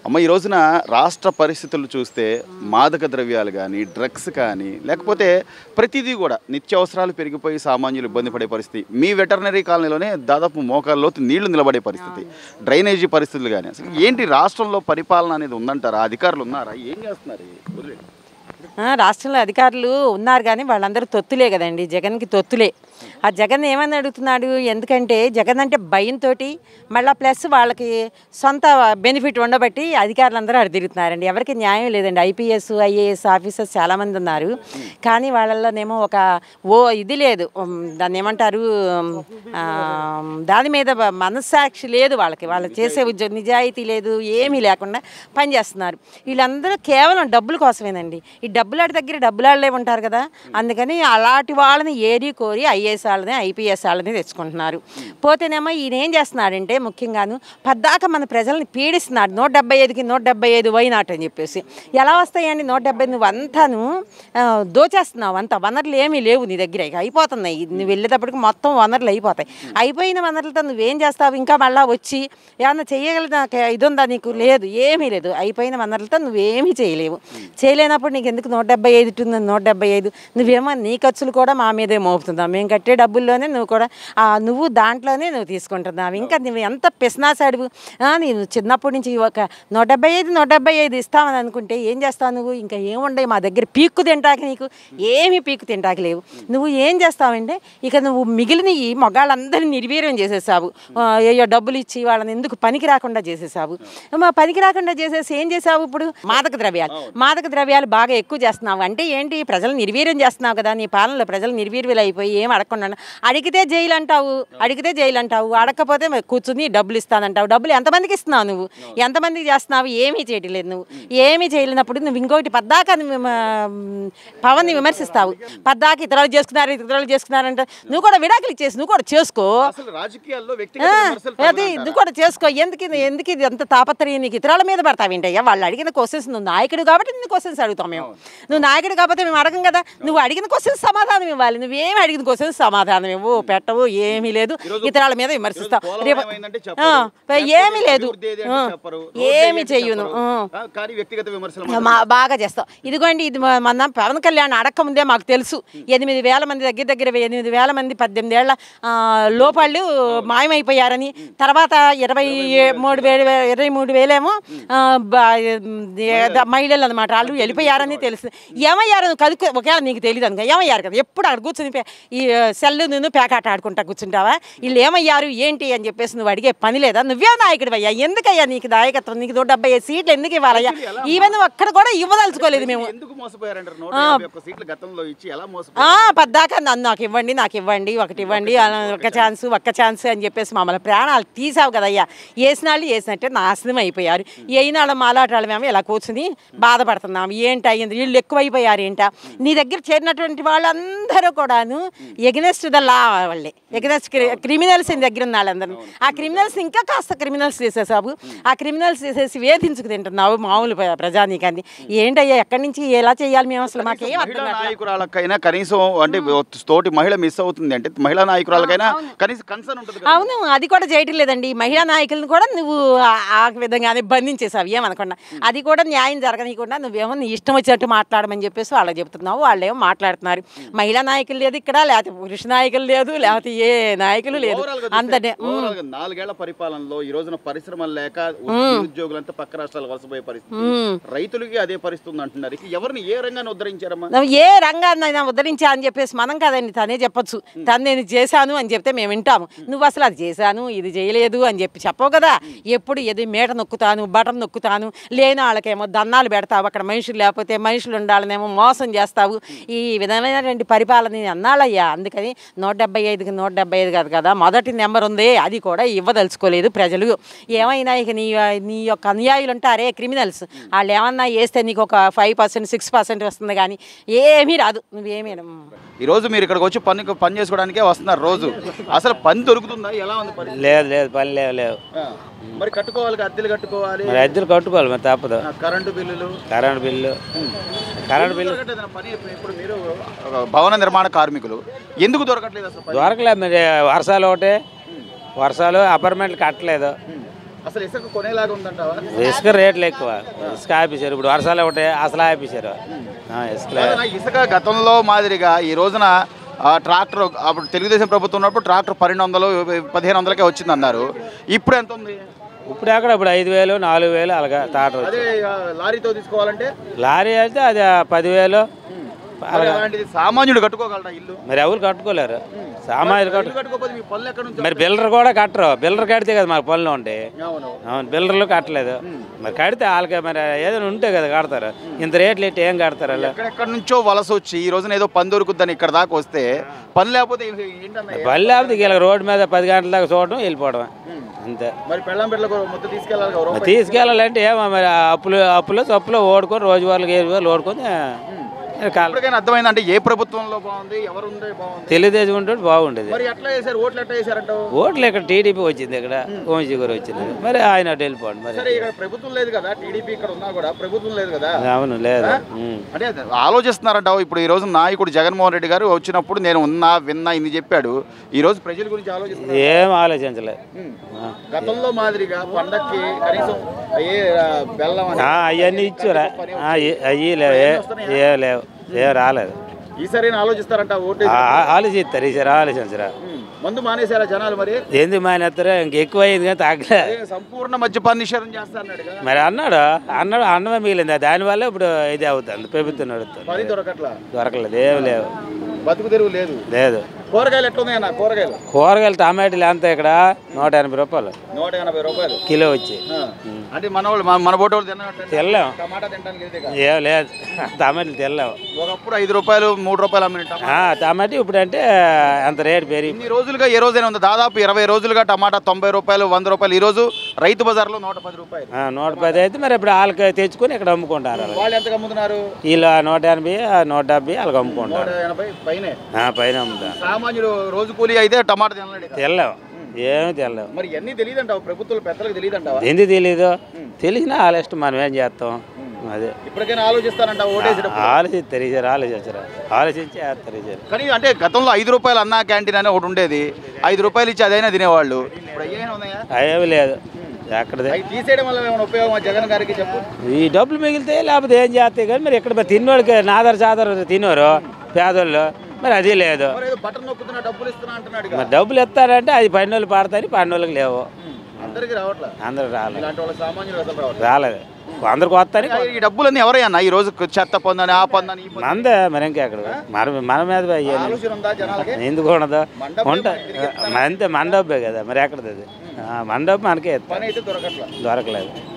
అమ్మ ఈ రోజున రాష్ట్ర పరిస్థితులు చూస్తే మాదక ద్రవ్యాలు కానీ డ్రగ్స్ కానీ లేకపోతే ప్రతిదీ కూడా నిత్యావసరాలు పెరిగిపోయి సామాన్యులు ఇబ్బంది పడే పరిస్థితి మీ వెటర్నరీ కాలనీలోనే దాదాపు మోకాల్లోతు నీళ్లు నిలబడే పరిస్థితి డ్రైనేజీ పరిస్థితులు కానీ అసలు ఏంటి రాష్ట్రంలో పరిపాలన అనేది ఉందంటారా అధికారులు ఉన్నారా ఏం చేస్తున్నారు వదిలేయండి. ఆ, రాష్ట్రంలో అధికారులు ఉన్నారు కానీ వాళ్ళందరూ తొత్తులే కదండి జగన్కి తొత్తులే ఆ జగన్ ఏమని అడుగుతున్నాడు ఎందుకంటే జగన్ అంటే భయంతో మళ్ళీ ప్లస్ వాళ్ళకి సొంత బెనిఫిట్ ఉండబట్టి అధికారులందరూ అటు తిరుగుతున్నారండి ఎవరికి న్యాయం లేదండి ఐపీఎస్ ఐఏఎస్ ఆఫీసర్స్ చాలామంది ఉన్నారు కానీ వాళ్ళలోనేమో ఒక ఓ ఇది లేదు ఉమ్, దాన్ని ఏమంటారు ఉమ్, ఆ, దాని మీద బ- మనస్సాక్షి లేదు వాళ్ళకి వాళ్ళు చేసే ఉద్యోగం నిజాయితీ లేదు ఏమీ లేకుండా పనిచేస్తున్నారు వీళ్ళందరూ కేవలం డబ్బుల కోసమేనండి ఈ డబ్బులాడి దగ్గర డబ్బులాడలే ఉంటారు కదా అందుకని అలాంటి వాళ్ళని ఏరి కోరి ఐఏఎస్ వాళ్ళని ఐపీఎస్ వాళ్ళని తెచ్చుకుంటున్నారు పోతేనేమో ఈయన ఏం చేస్తున్నాడంటే ముఖ్యంగాను పద్దాక మన ప్రజల్ని పీడిస్తున్నాడు నూట డెబ్బై ఐదుకి నూట డెబ్బై ఐదు వైనాట్ అని చెప్పేసి ఎలా వస్తాయండి నూట డెబ్బై నువ్వు అంతాను ఆ, దోచేస్తున్నావు అంత వనరులు ఏమీ లేవు నీ దగ్గర ఇక అయిపోతున్నాయి నువ్వు వెళ్ళేటప్పటికి మొత్తం వనరులు అయిపోతాయి అయిపోయిన వనరులతో నువ్వేం చేస్తావు ఇంకా మళ్ళా వచ్చి ఏమన్నా చేయగలిగిన ఇది ఉందా నీకు లేదు ఏమీ లేదు అయిపోయిన వనరులతో నువ్వేమీ చేయలేవు చేయలేనప్పుడు నీకు ఎందుకు నూట డెబ్బై ఐదు ఉంటుంది నూట డెబ్బై ఐదు నువ్వేమో నీ ఖర్చులు కూడా మా మీదే మోపుతున్నావు మేము కట్టే డబ్బుల్లోనే నువ్వు కూడా ఆ, నువ్వు దాంట్లోనే నువ్వు తీసుకుంటున్నావు ఇంకా నువ్వు ఎంత పిసినాసాడువు ఆ, నేను చిన్నప్పటి నుంచి ఒక నూట డెబ్బై ఐదు నూట డెబ్బై ఐదు ఇస్తామని అనుకుంటే ఏం చేస్తావు నువ్వు ఇంకా ఏముండవు మా దగ్గర పీక్కు తింటాకి నీకు ఏమీ పీక్కు తింటాకి లేవు నువ్వు ఏం చేస్తావంటే ఇక నువ్వు మిగిలిన ఈ మొగాళ్ళందరినీ నిర్వీర్యం చేసేసావు ఆ, అయ్యో డబ్బులు ఇచ్చి వాళ్ళని ఎందుకు పనికి రాకుండా చేసేసావు మా పనికి రాకుండా చేసేసి ఏం చేసావు ఇప్పుడు మాదక ద్రవ్యాలు మాదక ద్రవ్యాలు బాగా ఎక్కువ చేస్తున్నావు అంటే ఏంటి ప్రజలు నిర్వీర్యం చేస్తున్నావు కదా నీ పాలనలో ప్రజలు నిర్వీర్యులు అయిపోయి ఏం అడగకుండా అడిగితే జైలు అంటావు అడిగితే జైలు అంటావు అడగకపోతే మరి కూర్చుని డబ్బులు ఇస్తానంటావు డబ్బులు ఎంతమందికి ఇస్తున్నావు నువ్వు ఎంతమందికి చేస్తున్నావు ఏమీ చేయట్లేదు నువ్వు ఏమీ చేయలేనప్పుడు నువ్వు ఇంకోటి పద్దాక నువ్వు మా, మ్, పవన్ని విమర్శిస్తావు పద్దాక ఇతరులు చేసుకున్నారు ఇతరులు చేసుకున్నారంటే నువ్వు కూడా విడాకులు ఇచ్చేసి నువ్వు కూడా చేసుకో అసలు రాజకీయాల్లో ఆ, వ్యక్తిగత విమర్శలు అది ప్రబలంటారా? నువ్వు కూడా చేసుకో ఎందుకు ఇది ఎందుకు ఇది అంత తాపత్రయం నీకు ఇతరుల మీద పడతావేంటయ్యా వాళ్ళు అడిగిన క్వశ్చన్స్ నువ్వు నాయకుడు కాబట్టి నిన్ను క్వశ్చన్స్ అడుగుతాం మేము నువ్వు నాయకుడు కాబట్టి మేము అడగం కదా నువ్వు అడిగిన క్వశ్చన్స్ సమాధానం ఇవ్వాలి నువ్వేమి అడిగిన క్వశ్చన్స్ సమాధానం ఇవ్వు పెట్టవు ఏమీ లేదు ఇతరుల మీద విమర్శిస్తావు పోలవరం రేపు ఏమైందంటే ఆ, చెప్పరు. ఏమీ లేదు అభివృద్ధి ఏది అంటే ఆ, చెప్పరు. రోడ్డు ఏమీ ఏది అంటే చెయ్యను చెప్పరు. ఆ. ఆ, కానీ వ్యక్తిగత విమర్శలు మా మాత్రం బాగా చేస్తాం ఇదిగోండి ఇది మ- మన పవన్ కళ్యాణ్ అడక్క ముందే మాకు తెలుసు ఎనిమిది వేల మంది దగ్గర దగ్గర ఎనిమిది వేల మంది పద్దెనిమిది ఏళ్ళ ఆ, లోపళ్ళు మాయమైపోయారని తర్వాత ఇరవై ఏ- మూడు వేలు ఇరవై మూడు వేలేమో ఆ, బ- ఏ- ద- మహిళలు అనమాట వాళ్ళు వెళ్ళిపోయారని తెలుసు ఏమయ్యారని కదుకు ఒకవేళ నీకు తెలియదు అనుకో ఏమయ్యారు కదా ఎప్పుడు అక్కడ కూర్చుని పే- ఈ సెల్ నేను పేకాట ఆడుకుంటా కూర్చుంటావా వీళ్ళు ఏమయ్యారు ఏంటి అని చెప్పేసి నువ్వు అడిగే పని లేదా నువ్వే నాయకుడు అయ్యా ఎందుకయ్యా నీకు నాయకత్వం నీకు నూట డెబ్బై ఐదు సీట్లు ఎందుకు ఇవ్వాలయ్యా ఈవెన్ నువ్వు అక్కడ కూడా ఇవ్వదలుచుకోలేదు మేము ఎందుకు మోసపోయారంటారు నూట యాభై ఒక్క సీట్లు గతంలో ఇచ్చి ఎలా మోసపోయారు ఆ, పద్దాక నన్ను నాకు ఇవ్వండి నాకు ఇవ్వండి ఒకటి ఇవ్వండి అలా ఒక ఛాన్స్ ఒక్క ఛాన్స్ అని చెప్పేసి మమ్మల్ని ప్రాణాలు తీసావు కదయ్యా వేసిన వాళ్ళు వేసినట్టే నాశనం అయిపోయారు అయిన వాళ్ళ మాలాటాలు మేము ఇలా కూర్చుని బాధపడుతున్నాం ఏంటి అయ్యింది వీళ్ళు ఎక్కువైపోయారు ఏంట నీ దగ్గర చేరినటువంటి వాళ్ళందరూ కూడాను ఎగ్నెస్ట్ ద లా వాళ్ళే ఎగ్నెస్ట్ క్రిమినల్స్ నీ దగ్గర ఉన్న వాళ్ళందరూ ఆ క్రిమినల్స్ ఇంకా కాస్త క్రిమినల్స్ చేసేసావు ఆ క్రిమినల్స్ చేసేసి వేధించుకు తింటున్నావు మామూలు ప్ర- ప్రజానీకాన్ని ఏంటయ్యా ఎక్కడి నుంచి ఎలా చేయాలి మేము అసలు మాకేం అర్థం మహిళా కావట్లేదు. నాయకురాలకైనా కనీసం అంటే తోటి మహిళ మిస్ అవుతుంది అంటే మహిళా నాయకురాలకైనా కనీసం కన్సర్న్ ఉంటుంది కదా. అవును అది కూడా చేయటం లేదండి మహిళా నాయకులను కూడా నువ్వు ఆ- ఆ విధంగానే బంధించేసావు ఏమనకుండా అది కూడా న్యాయం జరగనీయకుండా నువ్వేమో నీ ఇష్టం వచ్చినట్టు మాట్లాడమని చెప్పేసి వాళ్ళకి చెప్తున్నావు వాళ్ళేమో మాట్లాడుతున్నారు మహిళా నాయకులు లేదు ఇక్కడ లేకపోతే పురుష నాయకులు లేదు లేకపోతే ఏ నాయకులు లేదు Overall గా చూస్తే, అంతనే overall గా నాలుగేళ్ల పరిపాలనలో ఈ రోజున పరిశ్రమలు లేక ఉద్యోగులంతా పక్క రాష్ట్రాలు వలసపోయే పరిస్థితి రైతులకి అదే పరిస్థితి ఉంది అంటున్నారు ఇక ఎవరిని ఏ రంగాన్ని ఉద్ధరించారమ్మా నువ్వు ఏ రంగాన్నైనా ఉద్ధరించా అని చెప్పేసి మనం కదండి తనే చెప్పొచ్చు తను నేను చేశాను అని చెప్తే మేము వింటాము నువ్వు అసలు అది చేశాను ఇది చేయలేదు అని చెప్పి చెప్పవు కదా ఎప్పుడు ఏది మేట నొక్కుతాను బటన్ నొక్కుతాను లేని వాళ్ళకేమో దన్నాలు పెడతావు అక్కడ మనుషులు లేకపోతే మనుషులు ఉండాలనేమో మోసం చేస్తావు ఈ విధమైనటువంటి పరిపాలన నేను అన్నాలయ్యా అందుకని నూట డెబ్బై ఐదుకి నూట డెబ్బై ఐదు కాదు కదా మొదటి నెంబర్ ఉంది అది కూడా ఇవ్వదలుచుకోలేదు ప్రజలు ఏమైనా ఇక నీ నీ యొక్క అనుయాయులు ఉంటారే క్రిమినల్స్ వాళ్ళు ఏమన్నా వేస్తే నీకు ఒక ఫైవ్ పర్సెంట్ సిక్స్ పర్సెంట్ వస్తుంది కానీ ఏమీ రాదు నువ్వేమీ ఈ రోజు మీరు ఇక్కడికి వచ్చి పని పని చేసుకోవడానికే వస్తున్నారు రోజు అసలు పని దొరుకుతుందా ఎలా ఉంది పని లేదు లేదు పని లేవు లేవు ఆ, మరి కట్టుకోవాలి అద్దెలు కట్టుకోవాలి మరి అద్దెలు కట్టుకోవాలి మరి తప్పదు ఆ, కరెంటు బిల్లులు కరెంట్ బిల్లు కరెంట్ బిల్లు దొరకట్లేదన్న పని ఇప్పుడు మీరు ఒక భవన నిర్మాణ కార్మికులు ఎందుకు దొరకట్లేదు అసలు పని? దొరకలేదు మరి వర్షాలు ఒకటి వర్షాలు అపార్ట్మెంట్లు కట్టలేదు అసలు ఇసుక కొనేలాగా ఉందంటావా ఇసుక రేట్లు ఎక్కువ ఇసుక ఆపేశారు ఇప్పుడు వర్షాలు ఒకటే అసలు ఆపేశారు ఆ, ఇసుక లే- కాదన్నా, ఇసుక గతంలో మాదిరిగా ఈ రోజున ఆ, ట్రాక్టర్ అప్పుడు తెలుగుదేశం ప్రభుత్వం ఉన్నప్పుడు ట్రాక్టర్ పన్నెండు వందలు పదిహేను వందలకే వచ్చింది అన్నారు ఇప్పుడు ఎంత ఉంది ఇప్పుడు ఎక్కడ ఇప్పుడు ఐదు వేలు నాలుగు వేలు అలాగా తాట అదే ఇక లారీతో తీసుకోవాలంటే లారీ అయితే అది ఆ పదివేలు మరి అలాంటిది సామాన్యుడు కట్టుకోగలరా ఇల్లు మరి ఎవరు కట్టుకోలేరు సామాన్యులు కట్టు ఇల్లు కట్టుకోకపోతే మీ పనులు ఎక్కడ నుంచి మరి బిల్డర్ కూడా కట్టరు బిల్డర్ కడితే కదా మాకు పనులు ఉంటాయి అవును అవును బిల్డర్లు కట్టలేదు మరి కడితే వాళ్ళకి మరి ఏదైనా ఉంటే కదా కడతారు ఇంత రేట్లు ఎట్టి ఏం కడతారు వాళ్ళు ఎక్కడెక్కడి నుంచో వలస వచ్చి ఈ రోజున ఏదో పని దొరుకుద్దని ఇక్కడ దాకా వస్తే పని లేకపోతే ఏ- ఏంటన్నా బళ్ళు లేకపోతే వీళ్ళకి రోడ్డు మీద పది గంటల దాకా చూడటం వెళ్ళిపోవడం అంతే మరి పెళ్ళం బిడ్డలకు ముద్ద తీసుకెళ్ళాలి కదా మరి రూపాయి. తీసుకెళ్ళాలంటే ఏమో మరి ఆ అప్పులు అప్పులు చప్పులు ఓడుకొని రోజు వాళ్ళకి ఏడు వేలు ఓడుకొని కాలం ఇప్పటికైనా అర్థమైంది అంటే ఏ ప్రభుత్వంలో బాగుంది ఎవరు ఉంటే బాగుంది తెలుగుదేశం ఉంటే బాగుండేది మరి ఎట్లా చేశారు ఓట్లు ఎట్లా చేశారంటావు ఓట్లు ఇక్కడ టీడీపీ వచ్చింది ఇక్కడ వంశీ గారు వచ్చింది మరి ఆయన అటు వెళ్ళిపోండి మరి సరే ఇక్కడ ప్రభుత్వం లేదు కదా టీడీపీ ఇక్కడ ఉన్నా కూడా ప్రభుత్వం లేదు కదా అవును లేదు ఉం. అంటే ఆలోచిస్తున్నారంటావు ఇప్పుడు ఈ రోజు నాయకుడు జగన్మోహన్ రెడ్డి గారు వచ్చినప్పుడు నేను ఉన్నా విన్నా ఇన్ని చెప్పాడు ఈ రోజు ప్రజల గురించి ఆలోచిస్తున్నారు ఏం ఆలోచించలే ఉమ్. ఆ. గతంలో మాదిరిగా పండక్కి కనీసం ఏ ఆ, బెల్లం అని ఆ, అవన్నీ ఇచ్చారా అయ్యి లేవు ఏ- ఏ లేవు ఏం రాలేదు ఈసారి ఆలోచిస్తారంట ఓటే ఆ, ఆ, ఆలోచిస్తారు ఈసారి ఆలోచించరా ఉమ్. మందు మానేశారా జనాలు మరి ఎందుకు మానేస్తారో ఇంక ఎక్కువ అయింది కానీ తగ్గలే అదే సంపూర్ణ మద్యపాన నిషేధం చేస్తారన్నాడు కదా మరి అన్నాడు అన్నాడు అన్నమే మిగిలింది దానివల్ల ఇప్పుడు ఇది అవుతుంది ప్రభుత్వం నడుస్తుంది పని దొరకట్లా దొరకలేదు ఏం లేవు బతుకు తెరువు లేదు లేదు కూరగాయలు ఎట్లున్నాయన్న కూరగాయలు కూరగాయలు టమాటాలు ఎంత ఇక్కడ నూట ఎనభై రూపాయలు నూట ఎనభై రూపాయలు కిలో వచ్చి ఆ. అంటే మన వాళ్ళు మన- మన బోటి వాళ్ళు తిన్నట్టు తెల్లాం టమాటా తినడానికి వెళ్తే కాదు. ఏం లేదు టమాటాలు తెల్లాం ఒకప్పుడు ఐదు రూపాయలు మూడు రూపాయలు అమ్మిన టమాటా ఆ, టమాటా ఇప్పుడు అంటే అంత రేటు పెరిగి ఇన్ని రోజులుగా ఏ రోజైనా ఉంది దాదాపు ఇరవై రోజులుగా టమాటా తొంభై రూపాయలు వంద రూపాయలు ఈ రోజు రైతు బజార్లో నూట పది రూపాయలు ఆ, నూట పది అయితే మరి ఇప్పుడు వాళ్ళకి తెచ్చుకొని ఇక్కడ అమ్ముకుంటారు వాళ్ళు. వాళ్ళు ఎంత అమ్ముతున్నారు వీళ్ళు ఆ నూట ఎనభై ఆ నూట డెబ్బై వాళ్ళకి అమ్ముకుంటారు నూట ఎనభై పైనే ఆ, పైన అమ్ముతారు సామాన్యుడు రోజు కూలీ అయితే టమాటా తినలేడు ఇక. తెల్లాం ఏమి తెల్లాం మరి ఇవన్నీ తెలియదంటావు ప్రభుత్వాల పెద్దలకు తెలియదంటావా ఎందుకు తెలీదు తెలిసినా వాళ్ళ ఇష్టం మనం ఏం చేస్తాం అదే ఇప్పటికైనా ఆలోచిస్తానంటావు ఓటేసేటప్పుడు ఆలోచిస్తారు ఈసారి ఆలోచించరా ఆలోచించి వేస్తారు ఈసారి కానీ అంటే గతంలో ఐదు రూపాయలు అన్నా క్యాంటీన్ అని ఒకటి ఉండేది ఐదు రూపాయలు ఇచ్చి అదైనా తినేవాళ్ళు ఇప్పుడు అయ్యేనా ఉన్నాయా ఏమి లేదు ఎక్కడదే అవి తీసేయడం వల్ల ఏమైనా ఉపయోగం జగన్ గారికి చెప్పు ఈ డబ్బులు మిగిలితే లేకపోతే ఏం చేస్తాయి కానీ మరి ఇక్కడ మరి తిన్నోడికి నాదర్ చాదర్ తినోరు పేదోళ్ళు మరి అది లేదు మరి ఏదో బటన్ నొక్కుతున్నా డబ్బులు ఇస్తున్నా అంటున్నాడు ఇక. మరి డబ్బులు ఇస్తారంటే అది పన్నోళ్ళు పాడతాయి పన్నోళ్ళకి లేవు అందరికి రావట్లా అందరూ రాలేదు ఇలాంటి వాళ్ళ సామాన్యులు అసలు రావట్లేదు రాలేదు అందరికి వస్తాని ఈ డబ్బులన్నీ ఎవరయ్యా ఈ రోజు చెత్త పొందని ఆ పొందని ఈ పొందని మందే మరి ఇంకెక్కడ మన మన మీద అయ్యాను ఆలోచన ఉందా జనాలకి ఎందుకు ఉండదు మండపం ఉంట అంతే మన డబ్బే కదా మరి ఎక్కడది అది ఆ, మన డబ్బు మనకే ఇస్తాం పని అయితే దొరకట్లా దొరకలేదు